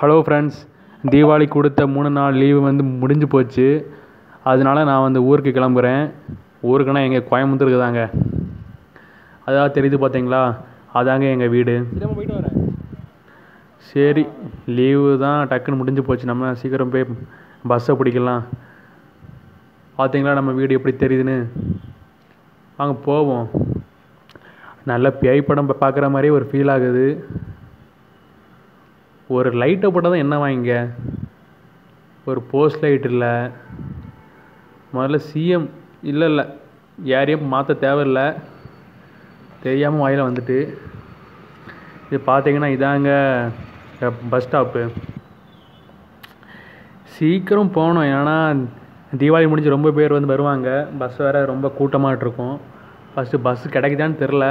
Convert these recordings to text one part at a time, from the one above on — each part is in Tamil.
ஹலோ ஃப்ரெண்ட்ஸ் தீபாவளி கொடுத்த மூணு நாள் லீவு வந்து முடிஞ்சு போச்சு அதனால நான் வந்து ஊருக்கு கிளம்புறேன் ஊருக்குன்னா எங்கள் கோயம்புத்தூருக்கு தாங்க அதாவது தெரியுது பார்த்தீங்களா அதாங்க எங்கள் வீடு திரும்ப போயிட்டு வரேன் சரி லீவு தான் டக்குன்னு முடிஞ்சு போச்சு நம்ம சீக்கிரம் போய் பஸ்ஸை பிடிக்கலாம் பார்த்தீங்களா நம்ம வீடு எப்படி தெரியுதுன்னு வாங்க போவோம் நல்ல பேய் படம் பா- பார்க்குற மாதிரியே ஒரு ஃபீல் ஆகுது ஒரு லைட்டை போட்டால் தான் என்ன வாங்கிங்க ஒரு போஸ்ட் லைட் இல்லை முதல்ல சிஎம் இல்லை இல்லை யாரையும் மாற்ற தேவையில்லை தெரியாமல் வாயில வந்துட்டு இது பார்த்தீங்கன்னா இதாங்க பஸ் ஸ்டாப்பு சீக்கிரம் போகணும் ஏன்னா தீபாவளி முடிஞ்சு ரொம்ப பேர் வந்து வருவாங்க பஸ் வேறு ரொம்ப கூட்டமாக இருக்கும் ஃபஸ்ட்டு பஸ்ஸு கிடைக்குதான்னு தெரில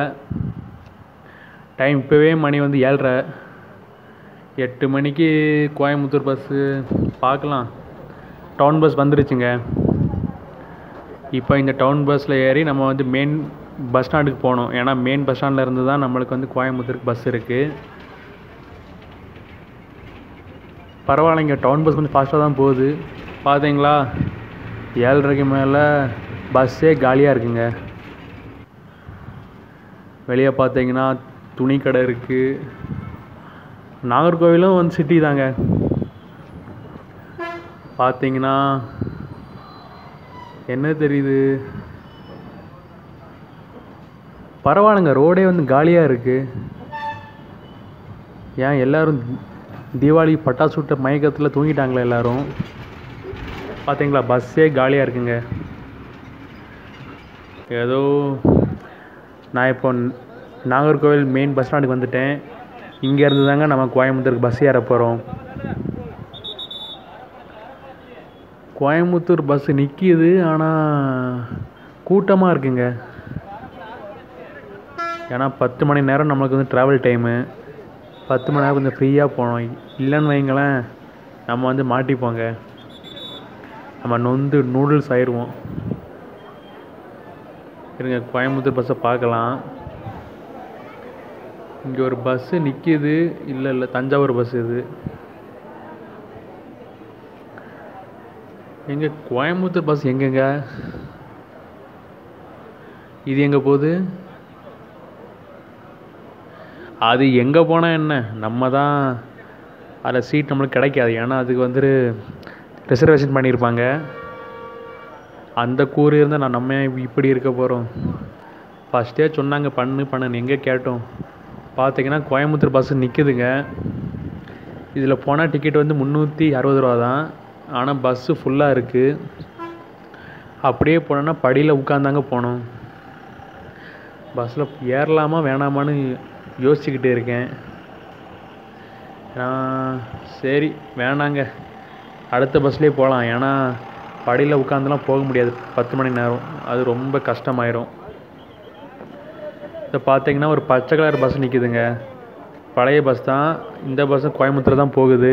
டைம் இப்போவே மணி வந்து ஏழ்ரை எட்டு மணிக்கு கோயம்புத்தூர் பஸ்ஸு பார்க்கலாம் டவுன் பஸ் வந்துருச்சுங்க இப்போ இந்த டவுன் பஸ்ஸில் ஏறி நம்ம வந்து மெயின் பஸ் ஸ்டாண்டுக்கு போகணும் ஏன்னா மெயின் பஸ் ஸ்டாண்டில் இருந்து தான் நம்மளுக்கு வந்து கோயம்புத்தூருக்கு பஸ் இருக்குது பரவாயில்லைங்க டவுன் பஸ் கொஞ்சம் ஃபாஸ்ட்டாக தான் போகுது பார்த்தீங்களா ஏழரைக்கு மேலே பஸ்ஸே காலியாக இருக்குங்க வெளியே பார்த்தீங்கன்னா துணி கடை இருக்குது நாகர்கோவிலும் வந்து சிட்டி தாங்க பார்த்தீங்கன்னா என்ன தெரியுது பரவாயில்லைங்க ரோடே வந்து காலியாக இருக்குது ஏன் எல்லாரும் தீபாவளி பட்டாசு விட்ட மயக்கத்தில் தூங்கிட்டாங்களா எல்லாரும் பார்த்தீங்களா பஸ்ஸே காலியாக இருக்குங்க ஏதோ நான் இப்போ நாகர்கோவில் மெயின் பஸ் ஸ்டாண்டுக்கு வந்துட்டேன் இங்கேருந்து தாங்க நம்ம கோயம்புத்தூருக்கு பஸ் ஏற போகிறோம் கோயம்புத்தூர் பஸ் நிற்கிது ஆனால் கூட்டமாக இருக்குங்க ஏன்னா பத்து மணி நேரம் நம்மளுக்கு வந்து ட்ராவல் டைமு பத்து மணி நேரம் கொஞ்சம் ஃப்ரீயாக போகணும் இல்லைன்னு வைங்களேன் நம்ம வந்து மாட்டிப்போங்க நம்ம நொந்து நூடுல்ஸ் ஆயிடுவோம் இருங்க கோயம்புத்தூர் பஸ்ஸை பார்க்கலாம் இங்கே ஒரு பஸ்ஸு நிற்கிது இல்லை இல்லை தஞ்சாவூர் பஸ் இது எங்க கோயம்புத்தூர் பஸ் எங்கெங்க இது எங்கே போகுது அது எங்கே போனால் என்ன நம்ம தான் அதில் சீட் நம்மளுக்கு கிடைக்காது ஏன்னா அதுக்கு வந்துட்டு ரிசர்வேஷன் பண்ணியிருப்பாங்க அந்த கூறு இருந்தால் நான் நம்ம ஏன் இப்படி இருக்க போகிறோம் ஃபஸ்ட்டே சொன்னாங்க பண்ணு பண்ணுன்னு எங்கே கேட்டோம் பார்த்தீங்கன்னா கோயம்புத்தூர் பஸ்ஸு நிற்குதுங்க இதில் போனால் டிக்கெட் வந்து முந்நூற்றி அறுபது ரூபா தான் ஆனால் பஸ்ஸு ஃபுல்லாக இருக்குது அப்படியே போனோன்னா படியில் உட்காந்தாங்க போனோம் பஸ்ஸில் ஏறலாமா வேணாமான்னு யோசிச்சுக்கிட்டு இருக்கேன் நான் சரி வேணாங்க அடுத்த பஸ்லேயே போகலாம் ஏன்னா படியில் உட்காந்துலாம் போக முடியாது பத்து மணி நேரம் அது ரொம்ப கஷ்டமாயிரும் இதை பார்த்தீங்கன்னா ஒரு பச்சை கலர் பஸ் நிற்கிதுங்க பழைய பஸ் தான் இந்த பஸ்ஸும் கோயம்புத்தூர் தான் போகுது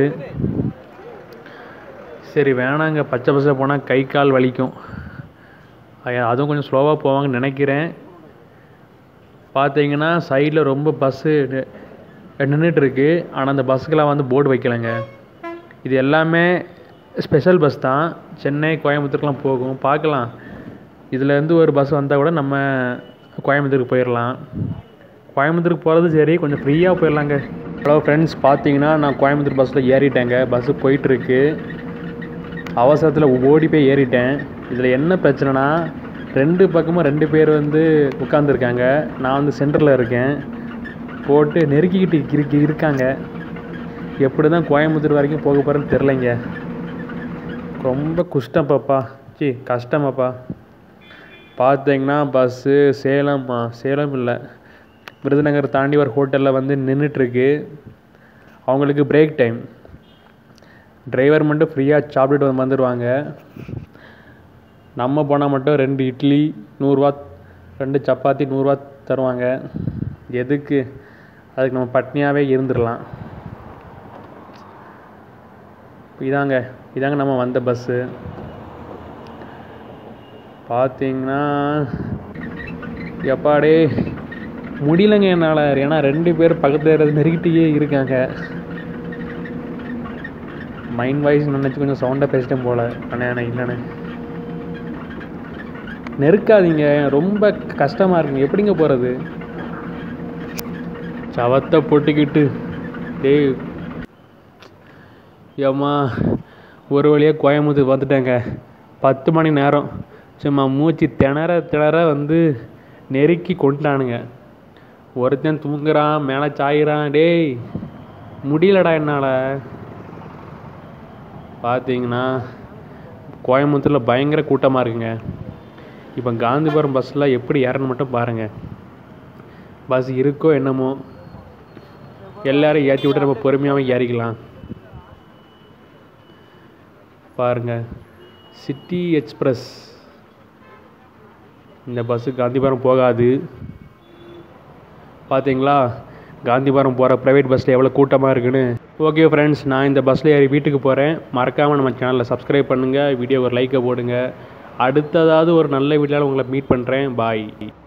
சரி வேணாங்க பச்சை பஸ்ஸில் போனால் கை கால் வலிக்கும் ஐயா, அதுவும் கொஞ்சம் ஸ்லோவாக போவாங்கன்னு நினைக்கிறேன் பார்த்தீங்கன்னா சைடில் ரொம்ப பஸ்ஸு நின்றுட்டு இருக்கு ஆனால் அந்த பஸ்ஸுக்கெல்லாம் வந்து போர்டு வைக்கலைங்க இது எல்லாமே ஸ்பெஷல் பஸ் தான் சென்னை கோயம்புத்தூருக்குலாம் போகும் பார்க்கலாம் இதுலேருந்து ஒரு பஸ் வந்தால் கூட நம்ம கோயம்புத்தூருக்கு போயிடலாம் கோயம்புத்தூருக்கு போகிறது சரி கொஞ்சம் ஃப்ரீயாக போயிடலாங்க ஹலோ ஃப்ரெண்ட்ஸ் பார்த்தீங்கன்னா நான் கோயம்புத்தூர் பஸ்ஸில் ஏறிட்டேங்க பஸ்ஸு போயிட்டுருக்கு அவசரத்தில் ஓடி போய் ஏறிட்டேன் இதில் என்ன பிரச்சனைனா ரெண்டு பக்கமும் ரெண்டு பேர் வந்து உட்காந்துருக்காங்க நான் வந்து சென்டரில் இருக்கேன் போட்டு நெருக்கிக்கிட்டு இருக்கு இருக்காங்க எப்படி தான் கோயம்புத்தூர் வரைக்கும் போக போகிறேன்னு தெரிலைங்க ரொம்ப குஷ்டம் பாப்பா சி கஷ்டமாப்பா பார்த்தீங்கன்னா பஸ்ஸு சேலம் ஆ, சேலம் இல்லை விருதுநகர் தாண்டி ஒரு ஹோட்டலில் வந்து நின்றுட்டுருக்கு அவங்களுக்கு பிரேக் டைம் டிரைவர் மட்டும் ஃப்ரீயாக சாப்பிட்டுட்டு வந்து வந்துடுவாங்க நம்ம போனால் மட்டும் ரெண்டு இட்லி நூறுரூவா ரெண்டு சப்பாத்தி நூறுரூவா தருவாங்க எதுக்கு அதுக்கு நம்ம பட்னியாகவே இருந்துடலாம் இதாங்க இதாங்க நம்ம வந்த பஸ்ஸு பார்த்தீங்கன்னா எப்பாடே முடியலங்க என்னால் ஏன்னா ரெண்டு பேர் பக்கத்தில் இருந்து நெருக்கிட்டே இருக்காங்க மைண்ட் வாய்ஸ் நினச்சி கொஞ்சம் சவுண்டாக பேசிட்டேன் போல் அண்ணே அண்ணே இல்லைண்ணே நெருக்காதீங்க ரொம்ப கஷ்டமாக இருக்குங்க எப்படிங்க போகிறது சவத்தை பொட்டிக்கிட்டு டேய் ஏம்மா ஒரு வழியாக கோயம்புத்தூர் வந்துட்டேங்க பத்து மணி நேரம் சும்மா மூச்சு திணற திணற வந்து நெருக்கி கொண்டுட்டானுங்க ஒருத்தன் தூங்குறான் மேலே சாயிறான் டேய் முடியலடா என்னால் பார்த்தீங்கன்னா கோயம்புத்தூரில் பயங்கர கூட்டமாக இருக்குங்க இப்போ காந்திபுரம் பஸ்ஸில் எப்படி ஏறணும் மட்டும் பாருங்கள் பஸ் இருக்கோ என்னமோ எல்லாரும் ஏற்றி விட்டு நம்ம பொறுமையாகவும் ஏறிக்கலாம் பாருங்க சிட்டி எக்ஸ்பிரஸ் இந்த பஸ்ஸு காந்திபுரம் போகாது பார்த்தீங்களா காந்திபுரம் போகிற ப்ரைவேட் பஸ்ஸில் எவ்வளோ கூட்டமாக இருக்குன்னு ஓகே ஃப்ரெண்ட்ஸ் நான் இந்த பஸ்ஸில் ஏறி வீட்டுக்கு போகிறேன் மறக்காமல் நம்ம சேனலை சப்ஸ்கிரைப் பண்ணுங்கள் வீடியோ ஒரு லைக்கை போடுங்க அடுத்ததாவது ஒரு நல்ல வீடியோவில் உங்களை மீட் பண்ணுறேன் பாய்